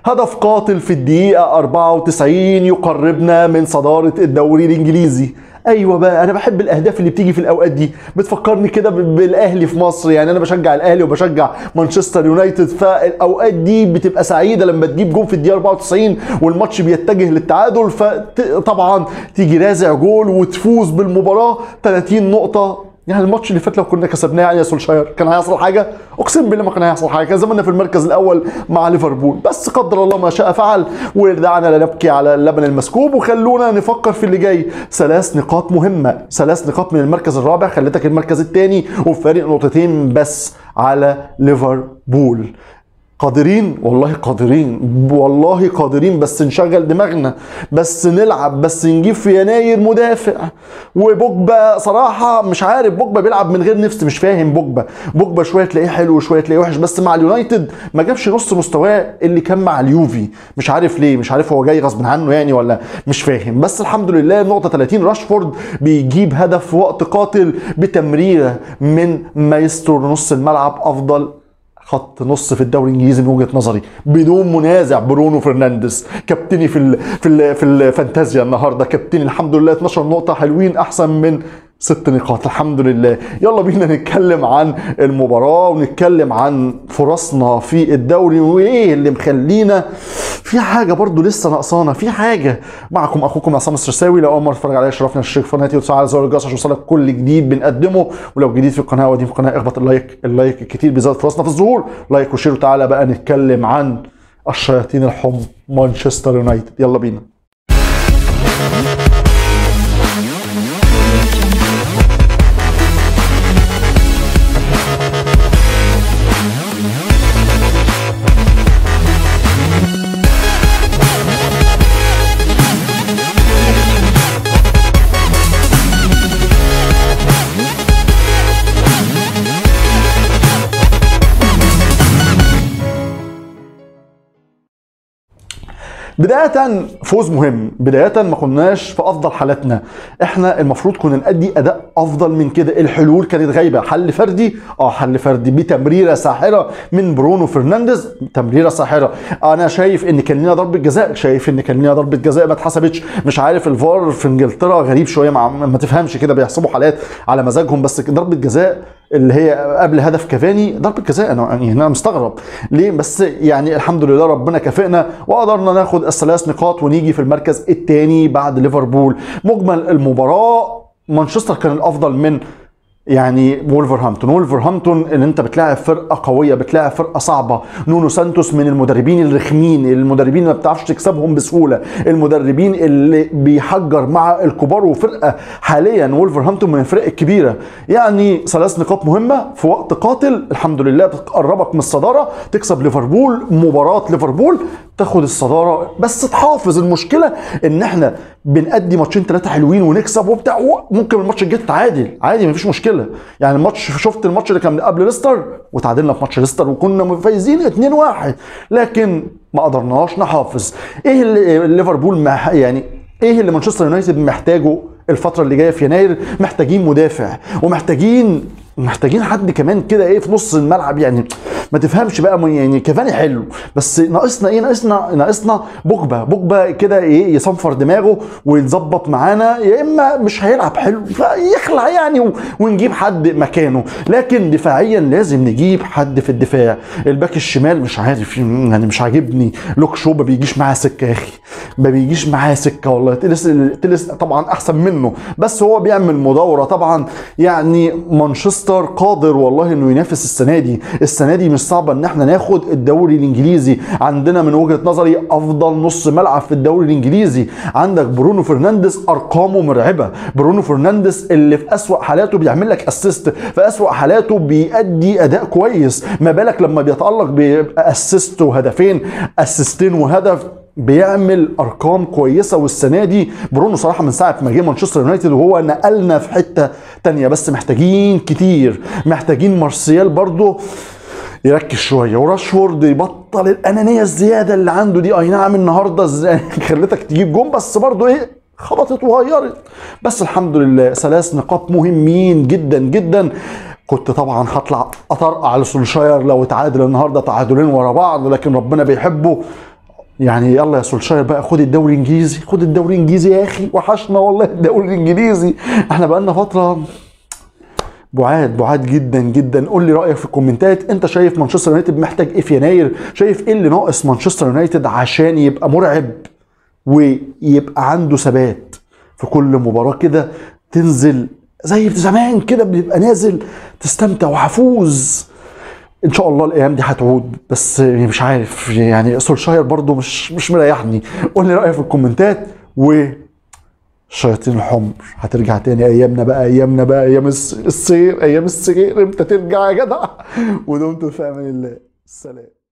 هدف قاتل في الدقيقة 94 يقربنا من صدارة الدوري الإنجليزي ايوه بقى انا بحب الاهداف اللي بتيجي في الاوقات دي بتفكرني كده ب- بالاهلي في مصر يعني انا بشجع الاهلي وبشجع مانشستر يونايتد فالاوقات دي بتبقى سعيده لما تجيب جون في الدقيقه 94 والماتش بيتجه للتعادل فطبعا تيجي رازع جول وتفوز بالمباراه 30 نقطه يعني الماتش اللي فات لو كنا كسبناه يعني يا سولشاير كان هيحصل حاجه اقسم بالله ما كان هيحصل حاجه كان زماننا في المركز الاول مع ليفربول بس قدر الله ما شاء فعل ودعنا لا نبكي على اللبن المسكوب وخلونا نفكر في اللي جاي ثلاث نقاط مهمه ثلاث نقاط من المركز الرابع خلتك المركز الثاني وفارق نقطتين بس على ليفربول قادرين والله قادرين والله قادرين بس نشغل دماغنا بس نلعب بس نجيب في يناير مدافع وبوجبا صراحة مش عارف بوجبا بيلعب من غير نفس مش فاهم بوجبا بوجبا شوية تلاقيه حلو وشوية تلاقيه وحش بس مع اليونايتد ما جابش نص مستواه اللي كان مع اليوفي مش عارف ليه مش عارف هو جاي غصب عنه يعني ولا مش فاهم بس الحمد لله نقطة 30 راشفورد بيجيب هدف في وقت قاتل بتمريرة من مايسترو نص الملعب أفضل خط نص في الدوري الانجليزي من وجهه نظري بدون منازع برونو فرنانديز كابتني في ال في ال في الفانتازيا النهارده كابتني الحمد لله 12 نقطه حلوين احسن من ست نقاط الحمد لله يلا بينا نتكلم عن المباراة ونتكلم عن فرصنا في الدوري وايه اللي مخلينا في حاجة برضو لسه ناقصانا في حاجة معكم اخوكم عصام السرساوي لو اول مرة تتفرج عليا شرفنا الشريك في قناتي وتفعل زر الجرس عشان يوصلك كل جديد بنقدمه ولو جديد في القناة ودي في القناة اخبط اللايك اللايك الكتير بيزود فرصنا في الظهور لايك وشير وتعالى بقى نتكلم عن الشياطين الحمر مانشستر يونايتد يلا بينا بداية فوز مهم بداية ما كناش في أفضل حالاتنا احنا المفروض كنا نأدي أداء أفضل من كده الحلول كانت غايبة حل فردي اه حل فردي بتمريرة ساحرة من برونو فرنانديز تمريرة ساحرة أنا شايف إن كان لنا ضربة جزاء شايف إن كان لنا ضربة جزاء ما اتحسبتش مش عارف الفار في إنجلترا غريب شوية مع ما تفهمش كده بيحسبوا حالات على مزاجهم بس ضربة جزاء اللي هي قبل هدف كافاني ضربة جزاء انا يعني انا مستغرب ليه بس يعني الحمد لله ربنا كافئنا وقدرنا ناخد الثلاث نقاط ونيجي في المركز الثاني بعد ليفربول مجمل المباراة مانشستر كان الافضل من يعني وولفرهامبتون وولفرهامبتون اللي انت بتلاعب فرقه قويه بتلاعب فرقه صعبه نونو سانتوس من المدربين الرخمين المدربين اللي ما بتعرفش تكسبهم بسهوله المدربين اللي بيحجر مع الكبار وفرقه حاليا وولفرهامبتون من الفرق الكبيره يعني ثلاث نقاط مهمه في وقت قاتل الحمد لله بتقربك من الصداره تكسب ليفربول مباراه ليفربول تاخد الصداره بس تحافظ المشكله ان احنا بنأدي ماتشين ثلاثه حلوين ونكسب وبتاع ممكن الماتش الجاي تتعادل عادي مفيش مشكله يعني الماتش شفت الماتش اللي كان قبل ليستر وتعادلنا في ماتش ليستر وكنا فايزين 2-1 لكن ما قدرناش نحافظ ايه اللي ليفربول مح يعني ايه اللي مانشستر يونايتد محتاجه الفترة اللي جاية في يناير محتاجين مدافع ومحتاجين محتاجين حد كمان كده ايه في نص الملعب يعني ما تفهمش بقى يعني كافاني حلو بس ناقصنا ايه ناقصنا ناقصنا بوجبا بوجبا كده ايه يصنفر دماغه ويتظبط معانا يا اما مش هيلعب حلو فيخلع يعني ونجيب حد مكانه لكن دفاعيا لازم نجيب حد في الدفاع الباك الشمال مش عارف يعني مش عاجبني لوك شو ما بيجيش معاه سكه يا اخي ما بيجيش معاه سكه والله تلس تلس طبعا احسن منه بس هو بيعمل مدوره طبعا يعني مانشستر قادر والله انه ينافس السنه دي السنه دي مش صعبه ان احنا ناخد الدوري الانجليزي عندنا من وجهه نظري افضل نص ملعب في الدوري الانجليزي عندك برونو فرنانديز ارقامه مرعبه برونو فرنانديز اللي في اسوا حالاته بيعمل لك اسيست في اسوا حالاته بيأدي اداء كويس ما بالك لما بيتالق بيبقى اسيست وهدفين اسيستين وهدف بيعمل ارقام كويسه والسنه دي برونو صراحه من ساعه ما جه مانشستر يونايتد وهو نقلنا في حته تانية بس محتاجين كتير محتاجين مارسيال برضو يركز شويه وراشفورد يبطل الانانيه الزياده اللي عنده دي اي نعم النهارده خلتك تجيب جون بس برضو ايه خبطت وغيرت بس الحمد لله ثلاث نقاط مهمين جدا جدا كنت طبعا هطلع اطرقع على سولشاير لو اتعادل النهارده تعادلين ورا بعض لكن ربنا بيحبه يعني يلا يا سولشاير بقى خد الدوري الانجليزي خد الدوري الانجليزي يا اخي وحشنا والله الدوري الانجليزي احنا بقالنا فتره بعاد بعاد جدا جدا قول لي رايك في الكومنتات انت شايف مانشستر يونايتد محتاج ايه في يناير شايف ايه اللي ناقص مانشستر يونايتد عشان يبقى مرعب ويبقى عنده ثبات في كل مباراه كده تنزل زي زمان كده بيبقى نازل تستمتع وهفوز ان شاء الله الايام دي هتعود بس مش عارف يعني سولشاير برضو مش مش مريحني قول لي رايك في الكومنتات و الشياطين الحمر هترجع تاني ايامنا بقى ايامنا بقى ايام الس- الصير ايام الصغير امتى ترجع يا جدع ودمتم في امان الله سلام